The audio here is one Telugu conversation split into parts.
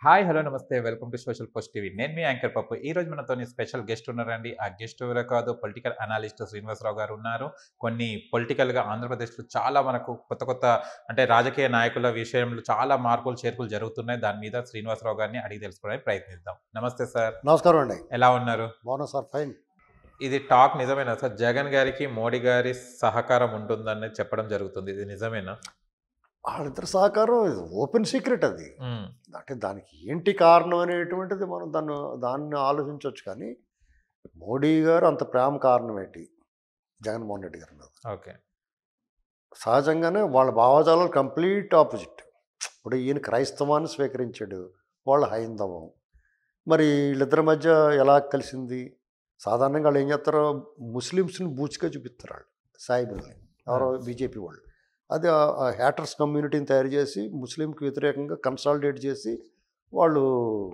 హాయ్ హలో నమస్తే welcome to social post TV నేను మీ యాంకర్ పప్పు ఈ రోజు మనతో స్పెషల్ గెస్ట్ ఉన్నారండి ఆ గెస్ట్ ఎవరో కాదు పొలిటికల్ అనాలిస్ట్ శ్రీనివాసరావు గారు ఉన్నారు కొన్ని పొలిటికల్గా ఆంధ్రప్రదేశ్లో చాలా మనకు కొత్త కొత్త అంటే రాజకీయ నాయకుల విషయంలో చాలా మార్పులు చేర్పులు జరుగుతున్నాయి దాని మీద శ్రీనివాసరావు గారిని అడిగి తెలుసుకోవడానికి ప్రయత్నిద్దాం నమస్తే సార్ నమస్కారం అండి ఎలా ఉన్నారు బాగున్నా సార్ ఫైన్ ఇది టాక్ నిజమేనా సార్ జగన్ గారికి మోడీ గారి సహకారం ఉంటుందని చెప్పడం జరుగుతుంది ఇది నిజమేనా వాళ్ళిద్దరి సహకారం ఇది ఓపెన్ సీక్రెట్ అది ఉమ్, అంటే దానికి ఏంటి కారణం అనేటువంటిది మనం దాన్ని దాన్ని ఆలోచించవచ్చు కానీ మోడీ గారు అంత ప్రేమ కారణం ఏంటి జగన్మోహన్ రెడ్డి గారు మీద ఓకే సహజంగానే వాళ్ళ భావజాలాలు కంప్లీట్ ఆపోజిట్ ఇప్పుడు ఈయన క్రైస్తవాన్ని స్వీకరించాడు వాళ్ళ హైందవం మరి వీళ్ళిద్దరి మధ్య ఎలా కలిసింది సాధారణంగా వాళ్ళు ఏం చేస్తారో ముస్లిమ్స్ని బూచిగా చూపిస్తారు వాళ్ళు సాయిబుల్ని ఎవరో బీజేపీ వాళ్ళు అది ఆ హ్యాటర్స్ కమ్యూనిటీని తయారు చేసి ముస్లింకి వ్యతిరేకంగా కన్సాలిడేట్ చేసి వాళ్ళు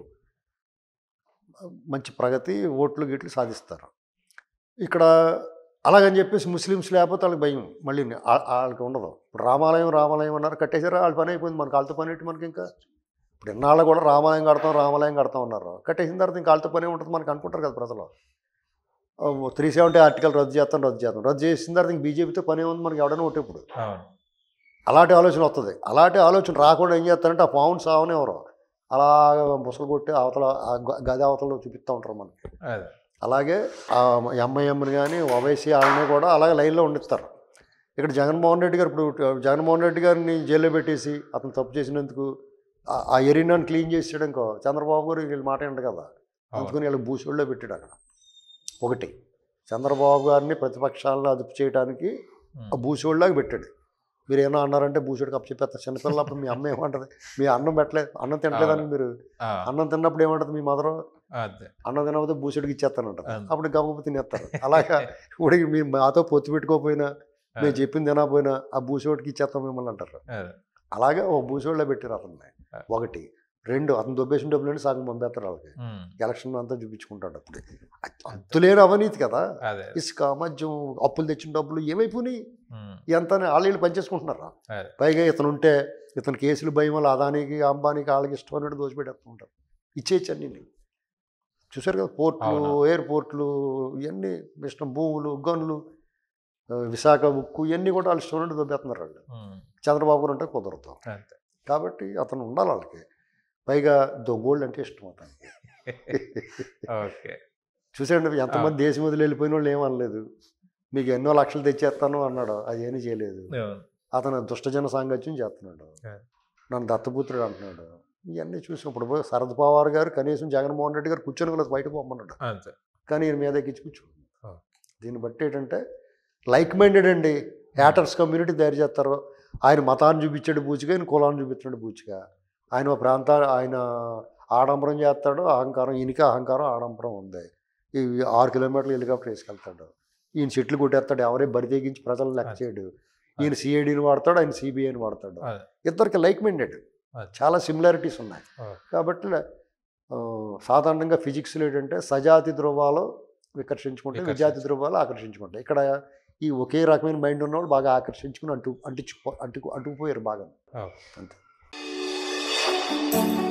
మంచి ప్రగతి ఓట్లు గిట్లు సాధిస్తారు ఇక్కడ అలాగని చెప్పేసి ముస్లిమ్స్ లేకపోతే వాళ్ళకి భయం మళ్ళీ ఆ- వాళ్ళకి ఉండదు ఇప్పుడు రామాలయం రామాలయం అన్నారు కట్టేసారా వాళ్ళ పని అయిపోయింది మనకు వాళ్ళతో పని ఏంటి మనకి ఇంకా ఇప్పుడు ఇన్నాళ్ళు కూడా రామాలయం కడతాం రామాలయం కడతాం అన్నారు కట్టేసిన తర్వాత ఇంకా వాళ్ళతో పని ఉంటుంది మనకు అనుకుంటారు కదా ప్రజలు త్రీ సెవెంటీ ఆర్టికల్ రద్దు చేస్తాం రద్దు చేస్తాం రద్దు చేసిన తర్వాత ఇంక బీజేపీతో పని ఉంది మనకి ఎవడైనా ఒకటి ఇప్పుడు అవును అలాంటి ఆలోచన వస్తుంది అలాంటి ఆలోచన రాకుండా ఏం చేస్తారంటే ఆ పావును సావనే ఎవరు అలాగ ముసలు కొట్టి అవతల ఆ గ- గది అవతల చూపిస్తూ ఉంటారు మనకి అదే అలాగే ఆ ఎంఐఎంని కానీ ఓవైసీ వాళ్ళని కూడా అలాగే లైన్లో ఉండిస్తారు ఇక్కడ జగన్మోహన్ రెడ్డి గారు ఇప్పుడు జగన్మోహన్ రెడ్డి గారిని జైల్లో పెట్టేసి అతను తప్పు చేసినందుకు ఆ- ఆ ఎరీనాని క్లీన్ చేసాడు ఇంకో చంద్రబాబు గారు వీళ్ళు మాట ఏంటి కదా అవును అందుకని వీళ్ళకి భూసోళ్ళలో పెట్టాడు అక్కడ ఒకటి చంద్రబాబు గారిని ప్రతిపక్షాలను అదుపు చేయడానికి ఉమ్, ఆ భూసోళ్ళలాగా పెట్టాడు మీరు ఏమో అన్నారంటే భూసోడికి అప్పు చెప్పేస్తారు చిన్నపిల్లలు అప్పుడు మీ అమ్మ ఏమంటది మీ అన్నం పెట్టలేదు అన్నం తినలేదని మీరు ఆ, అన్నం తిన్నప్పుడు ఏమంటది మీ మదరు అదే అన్నం తినకపోతే భూసుడికి ఇచ్చేస్తానంటారు అంతే. అప్పుడు గబగబ తినేస్తారు అలాగా ఇప్పుడు మీరు మాతో పొత్తు పెట్టుకోకపోయినా మేము చెప్పింది తినకపోయినా ఆ భూసోడికి ఇచ్చేస్తాం మిమ్మల్ని అంటారు అదే అలాగే ఓ భూసోడిలో పెట్టారు అతన్ని ఆ. ఒకటి రెండు అతను దొబ్బేసిన డబ్బులు సగం పంపేస్తారు వాళ్ళకి ఉమ్, ఎలక్షన్ అంతా చూపించుకుంటాడు అప్పుడు అంతులేని అవినీతి కదా అదే ఇసుక మద్యం అప్పులు తెచ్చిన డబ్బులు ఏమైపోయినాయి ఉమ్, ఎంత వాళ్ళు వీళ్ళు పనిచేసుకుంటున్నారా అదే పైగా ఇతను ఉంటే ఇతను కేసులు భయం వల్ల అదానికి అంబానీకి వాళ్ళకి ఇష్టం అన్నట్టు దోచిపెట్టేస్తూ ఉంటారు ఇచ్చేయచ్చు అన్ని చూసారు కదా పోర్ట్లు అవును. ఎయిర్పోర్ట్లు ఇవన్నీ ఇష్టం భూములు గనులు ఆ, విశాఖ ఉక్కు ఇవన్నీ కూడా వాళ్ళు ఇష్టం ఉన్నట్టు దొబ్బేస్తున్నారు వాళ్ళు ఉమ్, చంద్రబాబు గారు అంటే కుదరదు అంతే కాబట్టి అతను ఉండాలి వాళ్ళకి పైగా దొంగోళ్ళు అంటే ఇష్టం అతనికి ఓకే చూసాండి ఎంతమంది దేశం వదిలి వెళ్ళిపోయిన వాళ్ళు ఏమనలేదు మీకు ఎన్నో లక్షలు తెచ్చేస్తాను అన్నాడు అది ఏమీ చేయలేదు అవును, అతను దుష్టజన సాంగత్యం చేస్తున్నాడు ఆ. నన్ను దత్తపుత్రుడు అంటున్నాడు ఇవన్నీ చూసి ఇప్పుడు పోయి శరద్ పవార్ గారు కనీసం జగన్మోహన్ రెడ్డి గారు కూర్చొని కూడా బయట పోమన్నాడు అంతే కానీ ఈయన మీద ఎక్కించి కూర్చున్నాడు ఆ. దీన్ని బట్టి ఏంటంటే లైక్ మైండెడ్ అండి హ్యాటర్స్ కమ్యూనిటీ తయారు చేస్తారు ఆయన మతాన్ని చూపించాడు బూచిగా ఆయన కులాన్ని చూపించాడు బూచిగా ఆయన ప్రాంత ఆయన ఆడంబరం చేస్తాడు అహంకారం ఈయనకి అహంకారం ఆడంబరం ఉంది ఈ ఆరు కిలోమీటర్లు హెలికాప్టర్ వేసుకెళ్తాడు ఈయన చెట్లు కొట్టేస్తాడు ఎవరే బరి తెగించి ప్రజలను లెక్క చేయడు ఈయన సిఐడిని వాడతాడు ఆయన సిబిఐని వాడతాడు అదే ఇద్దరికి లైక్ మైండెడ్ అదే. చాలా సిమిలారిటీస్ ఉన్నాయి ఆ. కాబట్టి ఆ, సాధారణంగా ఫిజిక్స్లో ఏంటంటే సజాతి ధ్రువాలు వికర్షించుకుంటే వికర్షించు. విజాతి ధ్రువాలు ఆకర్షించుకుంటాయి ఇక్కడ ఈ ఒకే రకమైన మైండ్ ఉన్న వాళ్ళు బాగా ఆకర్షించుకుని అంటు అంటించు అంటుకు అంటుకుపోయారు బాగా ఆ. అంతే